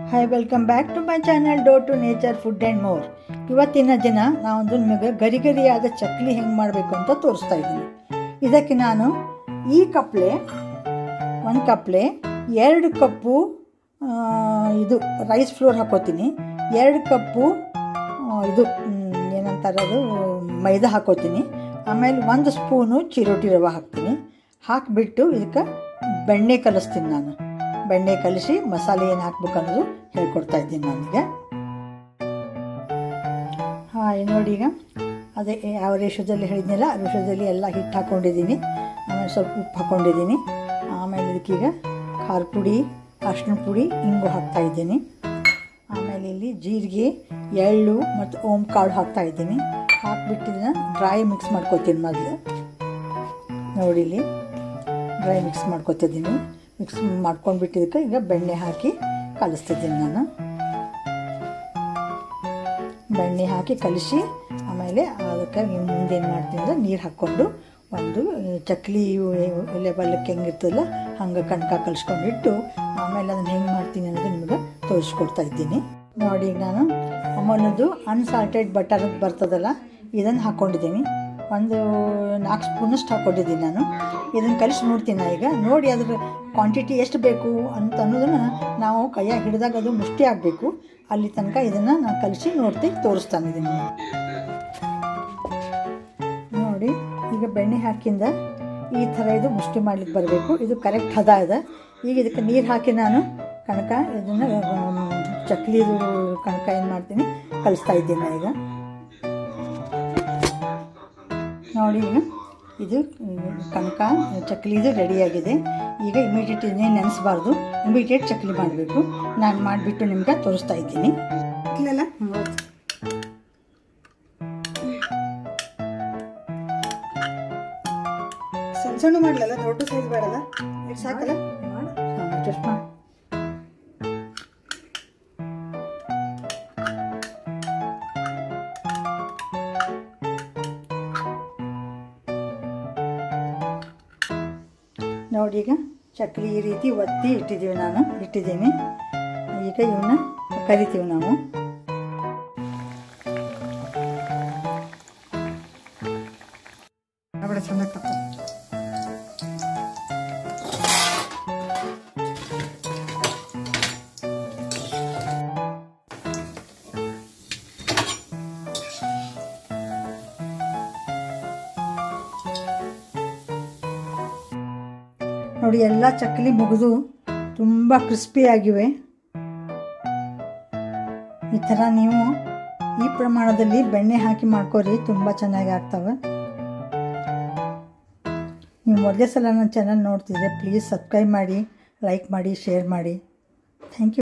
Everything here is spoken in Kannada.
hi welcome back to my channel dough to nature food and more ಇವತ್ತಿನ ದಿನ ನಾವೊಂದು ನಿಮಗೆ ಗರಿ ಗರಿಯಾದ ಚಕ್ಲಿ ಹೆಂಗೆ ಮಾಡಬೇಕು ಅಂತ ತೋರಿಸ್ತಾ ಇದ್ದೀನಿ ಇದಕ್ಕೆ ನಾನು ಈ ಕಪ್ಲೆ ಒಂದು ಕಪ್ಲೆ ಎರಡು ಕಪ್ಪು ಆ, ಇದು ರೈಸ್ ಫ್ಲೋರ್ ಹಾಕೋತೀನಿ ಎರಡು ಕಪ್ಪು ಆ, ಇದು ಮ್, ಏನಂತಾರೆ ಅದು ಮೈದಾ ಹಾಕೋತೀನಿ ಆಮೇಲೆ ಒಂದು ಸ್ಪೂನು ಚಿರೋಟಿ ರವೆ ಹಾಕ್ತೀನಿ ಹಾಕಿಬಿಟ್ಟು ಇದಕ್ಕೆ ಬೆಣ್ಣೆ ಕಲಿಸ್ತೀನಿ ನಾನು ಬೆಣ್ಣೆ ಕಲಿಸಿ ಮಸಾಲೆ ಏನು ಹಾಕ್ಬೇಕು ಅನ್ನೋದು ಹೇಳ್ಕೊಡ್ತಾ ಇದ್ದೀನಿ ನಾನೀಗ ಹಾಂ ನೋಡಿ ಈಗ ಅದೇ ಯಾವ ರೇಷದಲ್ಲಿ ಹೇಳಿದ್ನಲ್ಲ ಆ ರೇಷದಲ್ಲಿ ಎಲ್ಲ ಹಿಟ್ಟು ಹಾಕ್ಕೊಂಡಿದ್ದೀನಿ ಆಮೇಲೆ ಸ್ವಲ್ಪ ಉಪ್ಪು ಹಾಕ್ಕೊಂಡಿದ್ದೀನಿ ಆಮೇಲೆ ಇದಕ್ಕೀಗ ಖಾರ ಪುಡಿ ಅರ್ಶಿನ ಪುಡಿ ಹಿಂಗು ಹಾಕ್ತಾ ಇದ್ದೀನಿ ಆಮೇಲೆ ಇಲ್ಲಿ ಜೀರಿಗೆ ಎಳ್ಳು ಮತ್ತು ಓಮ್ ಕಾಳು ಹಾಕ್ತಾ ಇದ್ದೀನಿ ಹಾಕ್ಬಿಟ್ಟಿದ್ದನ್ನ ಡ್ರೈ ಮಿಕ್ಸ್ ಮಾಡ್ಕೊತೀನಿ ಮೊದಲು ನೋಡಿ ಇಲ್ಲಿ ಡ್ರೈ ಮಿಕ್ಸ್ ಮಾಡ್ಕೊತಿದ್ದೀನಿ ಮಿಕ್ಸ್ ಮಾಡ್ಕೊಂಡ್ಬಿಟ್ಟಿದ್ದಕ್ಕೆ ಈಗ ಬೆಣ್ಣೆ ಹಾಕಿ ಕಲಿಸ್ತಿದ್ದೀನಿ ನಾನು ಬೆಣ್ಣೆ ಹಾಕಿ ಕಲಿಸಿ ಆಮೇಲೆ ಅದಕ್ಕೆ ಮುಂದೆ ಏನು ಮಾಡ್ತೀನಿ ಅಂದರೆ ನೀರು ಹಾಕ್ಕೊಂಡು ಒಂದು ಚಕ್ಲಿ ಲೆವೆಲ್ಲಕ್ಕೆ ಹೆಂಗಿರ್ತದಲ್ಲ ಹಂಗೆ ಕಣಕ ಕಲಿಸ್ಕೊಂಡಿಟ್ಟು ಆಮೇಲೆ ಅದನ್ನು ಹೆಂಗೆ ಮಾಡ್ತೀನಿ ಅನ್ನೋದು ನಿಮಗೆ ತೋರಿಸ್ಕೊಡ್ತಾ ಇದ್ದೀನಿ ನೋಡಿ ಈಗ ನಾನು ಅಮೂಲದ್ದು ಅನ್ಸಾಲ್ಟೆಡ್ ಬಟರ್ ಬರ್ತದಲ್ಲ ಇದನ್ನು ಹಾಕ್ಕೊಂಡಿದ್ದೀನಿ ಒಂದು ನಾಲ್ಕು ಸ್ಪೂನಷ್ಟು ಹಾಕ್ಕೊಂಡಿದ್ದೀನಿ ನಾನು ಇದನ್ನು ಕಲಿಸಿ ನೋಡ್ತೀನಿ ಈಗ ನೋಡಿ ಅದ್ರ ಕ್ವಾಂಟಿಟಿ ಎಷ್ಟು ಬೇಕು ಅಂತ ಅನ್ನೋದನ್ನು ನಾವು ಕೈಯಾಗಿ ಹಿಡಿದಾಗ ಅದು ಮುಷ್ಟಿ ಆಗಬೇಕು ಅಲ್ಲಿ ತನಕ ಇದನ್ನು ನಾನು ಕಲಿಸಿ ನೋಡ್ತೀನಿ ತೋರಿಸ್ತಾನೆ ಇದನ್ನು ನೋಡಿ ಈಗ ಬೆಣ್ಣೆ ಹಾಕಿಂದ ಈ ಥರ ಇದು ಮುಷ್ಟಿ ಮಾಡ್ಲಿಕ್ಕೆ ಬರಬೇಕು ಇದು ಕರೆಕ್ಟ್ ಹದ ಇದೆ ಈಗ ಇದಕ್ಕೆ ನೀರು ಹಾಕಿ ನಾನು ಕಣಕ ಇದನ್ನು ಚಕ್ಲಿದು ಕಣಕ ಏನು ಮಾಡ್ತೀನಿ ಕಲಿಸ್ತಾ ಇದ್ದೀನಿ ಈಗ ನೋಡಿ ಈಗ ಇದು ಕಣಕ ಚಕ್ಲಿದು ರೆಡಿಯಾಗಿದೆ ಈಗ ಇಮಿಡಿಯೇಟ್ ಇದನ್ನೇ ನೆನೆಸಬಾರ್ದು ಇಮಿಡಿಯೇಟ್ ಚಕ್ಲಿ ಮಾಡಬೇಕು ನಾನು ಮಾಡಿಬಿಟ್ಟು ನಿಮ್ಗೆ ತೋರಿಸ್ತಾ ಇದ್ದೀನಿ ಇಲ್ಲಲ್ಲ ಸಣ್ಣ ಸಣ್ಣ ಮಾಡ್ಲಲ್ಲ ದೊಡ್ಡ ಸೈಜ್ ಬೇಡಲ್ಲ ಇಷ್ಟು ಸಾಕಲ್ಲ ಜಸ್ಟ್ ಮಾಡಿ ನೋಡಿ ಈಗ ಚಕ್ಲಿ ಈ ರೀತಿ ಒತ್ತಿ ಇಟ್ಟಿದ್ದೀವಿ ನಾನು ಇಟ್ಟಿದ್ದೀನಿ ಈಗ ಇವನ್ನ ಕರಿತೀವಿ ನಾವು ಬೇಡ ಚಂದ ಆಗ್ತದೆ ನೋಡಿ ಎಲ್ಲ ಚಕ್ಕಲಿ ಮುಗಿದು ತುಂಬ ಕ್ರಿಸ್ಪಿಯಾಗಿವೆ ಈ ಥರ ನೀವು ಈ ಪ್ರಮಾಣದಲ್ಲಿ ಬೆಣ್ಣೆ ಹಾಕಿ ಮಾಡ್ಕೋರಿ ತುಂಬ ಚೆನ್ನಾಗಿ ಆಗ್ತವೆ ನೀವು ಮೊದಲೇ ಸಲ ನನ್ನ ಚಾನಲ್ ನೋಡ್ತಿದ್ರೆ ಪ್ಲೀಸ್ ಸಬ್ಸ್ಕ್ರೈಬ್ ಮಾಡಿ ಲೈಕ್ ಮಾಡಿ ಶೇರ್ ಮಾಡಿ ಥ್ಯಾಂಕ್ ಯು